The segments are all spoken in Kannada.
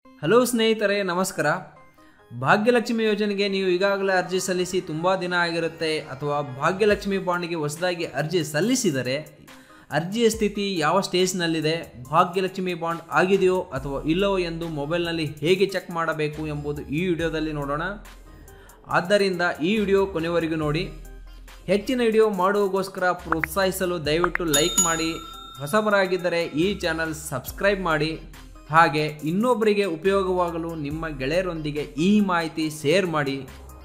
ಹಲೋ ಸ್ನೇಹಿತರೆ ನಮಸ್ಕಾರ ಭಾಗ್ಯಲಕ್ಷ್ಮಿ ಯೋಜನೆಗೆ ನೀವು ಈಗಾಗಲೇ ಅರ್ಜಿ ಸಲ್ಲಿಸಿ ತುಂಬ ದಿನ ಆಗಿರುತ್ತೆ ಅಥವಾ ಭಾಗ್ಯಲಕ್ಷ್ಮಿ ಬಾಂಡ್ಗೆ ಹೊಸದಾಗಿ ಅರ್ಜಿ ಸಲ್ಲಿಸಿದರೆ ಅರ್ಜಿಯ ಸ್ಥಿತಿ ಯಾವ ಸ್ಟೇಜ್ನಲ್ಲಿದೆ ಭಾಗ್ಯಲಕ್ಷ್ಮಿ ಬಾಂಡ್ ಆಗಿದೆಯೋ ಅಥವಾ ಇಲ್ಲವೋ ಎಂದು ಮೊಬೈಲ್ನಲ್ಲಿ ಹೇಗೆ ಚೆಕ್ ಮಾಡಬೇಕು ಎಂಬುದು ಈ ವಿಡಿಯೋದಲ್ಲಿ ನೋಡೋಣ ಆದ್ದರಿಂದ ಈ ವಿಡಿಯೋ ಕೊನೆವರೆಗೂ ನೋಡಿ ಹೆಚ್ಚಿನ ವಿಡಿಯೋ ಮಾಡುವಗೋಸ್ಕರ ಪ್ರೋತ್ಸಾಹಿಸಲು ದಯವಿಟ್ಟು ಲೈಕ್ ಮಾಡಿ ಹೊಸಬರಾಗಿದ್ದರೆ ಈ ಚಾನಲ್ ಸಬ್ಸ್ಕ್ರೈಬ್ ಮಾಡಿ ಹಾಗೆ ಇನ್ನೊಬ್ಬರಿಗೆ ಉಪಯೋಗವಾಗಲು ನಿಮ್ಮ ಗೆಳೆಯರೊಂದಿಗೆ ಈ ಮಾಹಿತಿ ಶೇರ್ ಮಾಡಿ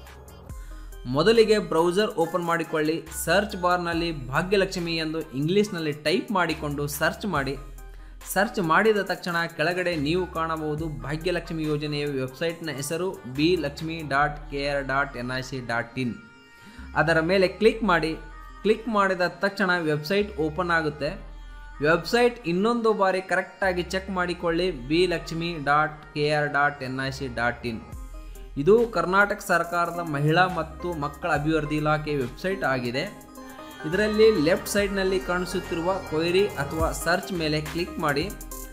ಮೊದಲಿಗೆ ಬ್ರೌಸರ್ ಓಪನ್ ಮಾಡಿಕೊಳ್ಳಿ ಸರ್ಚ್ ಬಾರ್ನಲ್ಲಿ ಭಾಗ್ಯಲಕ್ಷ್ಮಿ ಎಂದು ಇಂಗ್ಲೀಷ್ನಲ್ಲಿ ಟೈಪ್ ಮಾಡಿಕೊಂಡು ಸರ್ಚ್ ಮಾಡಿ ಸರ್ಚ್ ಮಾಡಿದ ತಕ್ಷಣ ಕೆಳಗಡೆ ನೀವು ಕಾಣಬಹುದು ಭಾಗ್ಯಲಕ್ಷ್ಮಿ ಯೋಜನೆಯ ವೆಬ್ಸೈಟ್ನ ಹೆಸರು B Lakshmi dot K R dot N I C dot in ಅದರ ಮೇಲೆ ಕ್ಲಿಕ್ ಮಾಡಿ ಕ್ಲಿಕ್ ಮಾಡಿದ ತಕ್ಷಣ ವೆಬ್ಸೈಟ್ ಓಪನ್ ಆಗುತ್ತೆ ವೆಬ್ಸೈಟ್ ಇನ್ನೊಂದು ಬಾರಿ ಕರೆಕ್ಟಾಗಿ ಚೆಕ್ ಮಾಡಿಕೊಳ್ಳಿ B Lakshmi dot K R dot N I C dot in ಇದು ಕರ್ನಾಟಕ ಸರ್ಕಾರದ ಮಹಿಳಾ ಮತ್ತು ಮಕ್ಕಳ ಅಭಿವೃದ್ಧಿ ಇಲಾಖೆ ವೆಬ್ಸೈಟ್ ಆಗಿದೆ ಇದರಲ್ಲಿ ಲೆಫ್ಟ್ ಸೈಡ್ನಲ್ಲಿ ಕಾಣಿಸುತ್ತಿರುವ ಕೊಯ್ರಿ ಅಥವಾ ಸರ್ಚ್ ಮೇಲೆ ಕ್ಲಿಕ್ ಮಾಡಿ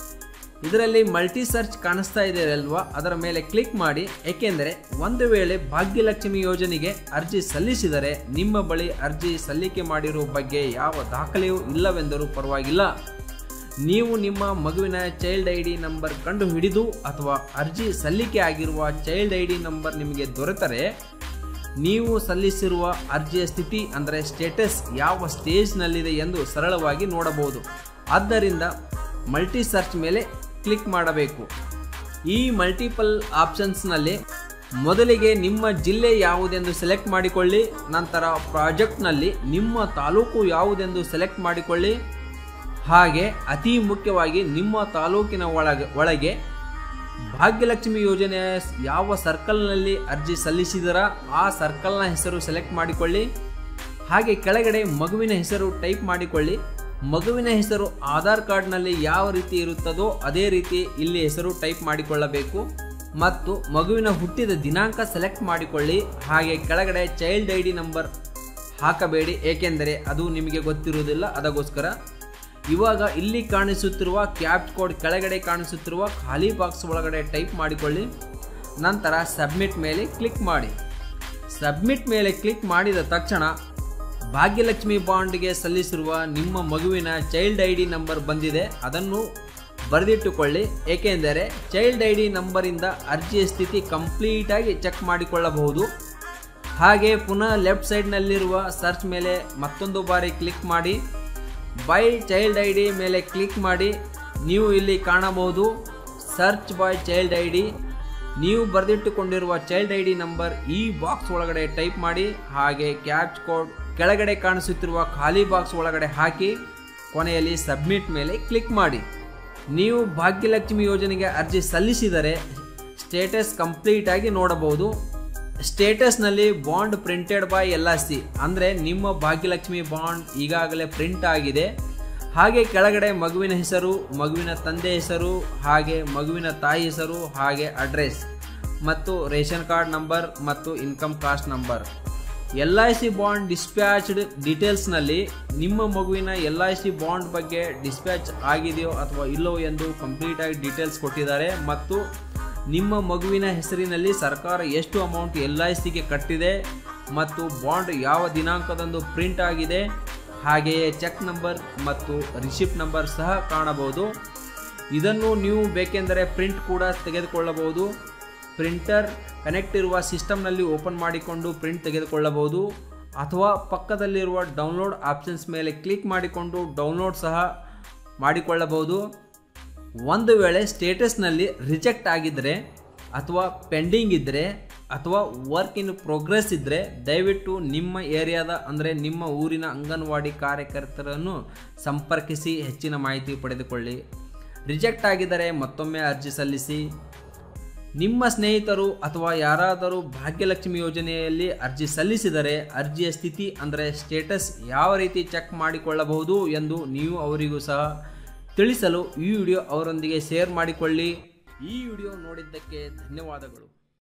ಇದರಲ್ಲಿ ಮಲ್ಟಿ ಸರ್ಚ್ ಕಾಣಿಸ್ತಾ ಇದೆ ಅಲ್ವಾ ಅದರ ಮೇಲೆ ಕ್ಲಿಕ್ ಮಾಡಿ ಏಕೆಂದರೆ ಒಂದು ವೇಳೆ ಭಾಗ್ಯಲಕ್ಷ್ಮಿ ಯೋಜನೆಗೆ ಅರ್ಜಿ ಸಲ್ಲಿಸಿದರೆ ನಿಮ್ಮ ಬಳಿ ಅರ್ಜಿ ಸಲ್ಲಿಕೆ ಮಾಡಿರುವ ಬಗ್ಗೆ ಯಾವ ದಾಖಲೆಯೂ ಇಲ್ಲವೆಂದರೂ ಪರವಾಗಿಲ್ಲ ನೀವು ನಿಮ್ಮ ಮಗುವಿನ ಚೈಲ್ಡ್ ಐ ಡಿ ನಂಬರ್ ಕಂಡು ಹಿಡಿದು ಅಥವಾ ಅರ್ಜಿ ಸಲ್ಲಿಕೆ ಆಗಿರುವ ಚೈಲ್ಡ್ ಐ ಡಿ ನಂಬರ್ ನಿಮಗೆ ದೊರೆತರೆ ನೀವು ಸಲ್ಲಿಸಿರುವ ಅರ್ಜಿಯ ಸ್ಥಿತಿ ಅಂದರೆ ಸ್ಟೇಟಸ್ ಯಾವ ಸ್ಟೇಜ್ನಲ್ಲಿದೆ ಎಂದು ಸರಳವಾಗಿ ನೋಡಬಹುದು ಆದ್ದರಿಂದ ಮಲ್ಟಿ ಸರ್ಚ್ ಮೇಲೆ ಕ್ಲಿಕ್ ಮಾಡಬೇಕು ಈ ಮಲ್ಟಿಪಲ್ ಆಪ್ಷನ್ಸ್ನಲ್ಲಿ ಮೊದಲಿಗೆ ನಿಮ್ಮ ಜಿಲ್ಲೆ ಯಾವುದೆಂದು ಸೆಲೆಕ್ಟ್ ಮಾಡಿಕೊಳ್ಳಿ ನಂತರ ಪ್ರಾಜೆಕ್ಟ್ನಲ್ಲಿ ನಿಮ್ಮ ತಾಲೂಕು ಯಾವುದೆಂದು ಸೆಲೆಕ್ಟ್ ಮಾಡಿಕೊಳ್ಳಿ ಹಾಗೆ ಅತಿ ಮುಖ್ಯವಾಗಿ ನಿಮ್ಮ ತಾಲೂಕಿನ ಒಳಗೆ ಒಳಗೆ ಭಾಗ್ಯಲಕ್ಷ್ಮಿ ಯೋಜನೆಯ ಯಾವ ಸರ್ಕಲ್ನಲ್ಲಿ ಅರ್ಜಿ ಸಲ್ಲಿಸಿದರ ಆ ಸರ್ಕಲ್ನ ಹೆಸರು ಸೆಲೆಕ್ಟ್ ಮಾಡಿಕೊಳ್ಳಿ ಹಾಗೆ ಕೆಳಗಡೆ ಮಗುವಿನ ಹೆಸರು ಟೈಪ್ ಮಾಡಿಕೊಳ್ಳಿ ಮಗುವಿನ ಹೆಸರು ಆಧಾರ್ ಕಾರ್ಡ್ನಲ್ಲಿ ಯಾವ ರೀತಿ ಇರುತ್ತದೋ ಅದೇ ರೀತಿ ಇಲ್ಲಿ ಹೆಸರು ಟೈಪ್ ಮಾಡಿಕೊಳ್ಳಬೇಕು ಮತ್ತು ಮಗುವಿನ ಹುಟ್ಟಿದ ದಿನಾಂಕ ಸೆಲೆಕ್ಟ್ ಮಾಡಿಕೊಳ್ಳಿ ಹಾಗೆ ಕೆಳಗಡೆ ಚೈಲ್ಡ್ ಐ ಡಿ ನಂಬರ್ ಹಾಕಬೇಡಿ ಏಕೆಂದರೆ ಅದು ನಿಮಗೆ ಗೊತ್ತಿರುವುದಿಲ್ಲ ಅದಕ್ಕೋಸ್ಕರ ಇವಾಗ ಇಲ್ಲಿ ಕಾಣಿಸುತ್ತಿರುವ ಕ್ಯಾಪ್ ಕೋಡ್ ಕೆಳಗಡೆ ಕಾಣಿಸುತ್ತಿರುವ ಖಾಲಿ ಬಾಕ್ಸ್ ಒಳಗಡೆ ಟೈಪ್ ಮಾಡಿಕೊಳ್ಳಿ ನಂತರ ಸಬ್ಮಿಟ್ ಮೇಲೆ ಕ್ಲಿಕ್ ಮಾಡಿ ಸಬ್ಮಿಟ್ ಮೇಲೆ ಕ್ಲಿಕ್ ಮಾಡಿದ ತಕ್ಷಣ ಭಾಗ್ಯಲಕ್ಷ್ಮಿ ಬಾಂಡ್ಗೆ ಸಲ್ಲಿಸಿರುವ ನಿಮ್ಮ ಮಗುವಿನ ಚೈಲ್ಡ್ ಐ ಡಿ ನಂಬರ್ ಬಂದಿದೆ ಅದನ್ನು ಬರೆದಿಟ್ಟುಕೊಳ್ಳಿ ಏಕೆಂದರೆ ಚೈಲ್ಡ್ ಐ ಡಿ ನಂಬರಿಂದ ಅರ್ಜಿಯ ಸ್ಥಿತಿ ಕಂಪ್ಲೀಟಾಗಿ ಚೆಕ್ ಮಾಡಿಕೊಳ್ಳಬಹುದು ಹಾಗೆ ಪುನಃ ಲೆಫ್ಟ್ ಸೈಡ್ನಲ್ಲಿರುವ ಸರ್ಚ್ ಮೇಲೆ ಮತ್ತೊಂದು ಬಾರಿ ಕ್ಲಿಕ್ ಮಾಡಿ ಬೈ ಚೈಲ್ಡ್ ಐ ಡಿ ಮೇಲೆ ಕ್ಲಿಕ್ ಮಾಡಿ ನೀವು ಇಲ್ಲಿ ಕಾಣಬಹುದು search by child I D ನೀವು ಬರೆದಿಟ್ಟುಕೊಂಡಿರುವ ಚೈಲ್ಡ್ ಐ ಡಿ ನಂಬರ್ ಈ ಬಾಕ್ಸ್ ಒಳಗಡೆ ಟೈಪ್ ಮಾಡಿ ಹಾಗೆ ಕ್ಯಾಚ್ ಕೋಡ್ ಕೆಳಗಡೆ ಕಾಣಿಸುತ್ತಿರುವ ಖಾಲಿ ಬಾಕ್ಸ್ ಒಳಗಡೆ ಹಾಕಿ ಕೊನೆಯಲ್ಲಿ ಸಬ್ಮಿಟ್ ಮೇಲೆ ಕ್ಲಿಕ್ ಮಾಡಿ ನೀವು ಭಾಗ್ಯಲಕ್ಷ್ಮಿ ಯೋಜನೆಗೆ ಅರ್ಜಿ ಸಲ್ಲಿಸಿದರೆ ಸ್ಟೇಟಸ್ ಕಂಪ್ಲೀಟ್ ಆಗಿ ನೋಡಬಹುದು ಸ್ಟೇಟಸ್ನಲ್ಲಿ bond printed by L I C ಅಂದರೆ ನಿಮ್ಮ ಭಾಗ್ಯಲಕ್ಷ್ಮಿ ಬಾಂಡ್ ಈಗಾಗಲೇ ಪ್ರಿಂಟ್ ಆಗಿದೆ ಹಾಗೆ ಕೆಳಗಡೆ ಮಗುವಿನ ಹೆಸರು ಮಗುವಿನ ತಂದೆ ಹೆಸರು ಹಾಗೆ ಮಗುವಿನ ತಾಯಿ ಹೆಸರು ಹಾಗೆ ಅಡ್ರೆಸ್ ಮತ್ತು ರೇಷನ್ ಕಾರ್ಡ್ ನಂಬರ್ ಮತ್ತು income caste number L I C bond dispatched ಡೀಟೇಲ್ಸ್ನಲ್ಲಿ ನಿಮ್ಮ ಮಗುವಿನ ಎಲ್ ಐ ಸಿ ಬಾಂಡ್ ಬಗ್ಗೆ ಡಿಸ್ಪ್ಯಾಚ್ ಆಗಿದೆಯೋ ಅಥವಾ ಇಲ್ಲವೋ ಎಂದು ಕಂಪ್ಲೀಟಾಗಿ ಡೀಟೇಲ್ಸ್ ಕೊಟ್ಟಿದ್ದಾರೆ ಮತ್ತು ನಿಮ್ಮ ಮಗುವಿನ ಹೆಸರಿನಲ್ಲಿ ಸರ್ಕಾರ ಎಷ್ಟು ಅಮೌಂಟ್ ಎಲ್ ಐ ಸಿಗೆ ಕಟ್ಟಿದೆ ಮತ್ತು ಬಾಂಡ್ ಯಾವ ದಿನಾಂಕದಂದು ಪ್ರಿಂಟ್ ಆಗಿದೆ ಹಾಗೆಯೇ ಚೆಕ್ ನಂಬರ್ ಮತ್ತು ರಿಸಿಪ್ಟ್ ನಂಬರ್ ಸಹ ಕಾಣಬಹುದು ಇದನ್ನು ನೀವು ಬೇಕೆಂದರೆ ಪ್ರಿಂಟ್ ಕೂಡ ತೆಗೆದುಕೊಳ್ಳಬಹುದು ಪ್ರಿಂಟರ್ ಕನೆಕ್ಟ್ ಇರುವ ಸಿಸ್ಟಮ್ನಲ್ಲಿ ಓಪನ್ ಮಾಡಿಕೊಂಡು ಪ್ರಿಂಟ್ ತೆಗೆದುಕೊಳ್ಳಬಹುದು ಅಥವಾ ಪಕ್ಕದಲ್ಲಿರುವ ಡೌನ್ಲೋಡ್ ಆಪ್ಷನ್ಸ್ ಮೇಲೆ ಕ್ಲಿಕ್ ಮಾಡಿಕೊಂಡು ಡೌನ್ಲೋಡ್ ಸಹ ಮಾಡಿಕೊಳ್ಳಬಹುದು ಒಂದು ವೇಳೆ ಸ್ಟೇಟಸ್ನಲ್ಲಿ ರಿಜೆಕ್ಟ್ ಆಗಿದ್ದರೆ ಅಥವಾ ಪೆಂಡಿಂಗ್ ಇದ್ದರೆ ಅಥವಾ ವರ್ಕ್ ಇನ್ ಪ್ರೋಗ್ರೆಸ್ ಇದ್ದರೆ ದಯವಿಟ್ಟು ನಿಮ್ಮ ಏರಿಯಾದ ಅಂದರೆ ನಿಮ್ಮ ಊರಿನ ಅಂಗನವಾಡಿ ಕಾರ್ಯಕರ್ತರನ್ನು ಸಂಪರ್ಕಿಸಿ ಹೆಚ್ಚಿನ ಮಾಹಿತಿ ಪಡೆದುಕೊಳ್ಳಿ ರಿಜೆಕ್ಟ್ ಆಗಿದ್ದರೆ ಮತ್ತೊಮ್ಮೆ ಅರ್ಜಿ ಸಲ್ಲಿಸಿ ನಿಮ್ಮ ಸ್ನೇಹಿತರು ಅಥವಾ ಯಾರಾದರೂ ಭಾಗ್ಯಲಕ್ಷ್ಮಿ ಯೋಜನೆಯಲ್ಲಿ ಅರ್ಜಿ ಸಲ್ಲಿಸಿದರೆ ಅರ್ಜಿಯ ಸ್ಥಿತಿ ಅಂದರೆ ಸ್ಟೇಟಸ್ ಯಾವ ರೀತಿ ಚೆಕ್ ಮಾಡಿಕೊಳ್ಳಬಹುದು ಎಂದು ನೀವು ಅವರಿಗೂ ಸಹ ತಿಳಿಸಲು ಈ ವಿಡಿಯೋ ಅವರೊಂದಿಗೆ ಶೇರ್ ಮಾಡಿಕೊಳ್ಳಿ ಈ ವಿಡಿಯೋ ನೋಡಿದ್ದಕ್ಕೆ ಧನ್ಯವಾದಗಳು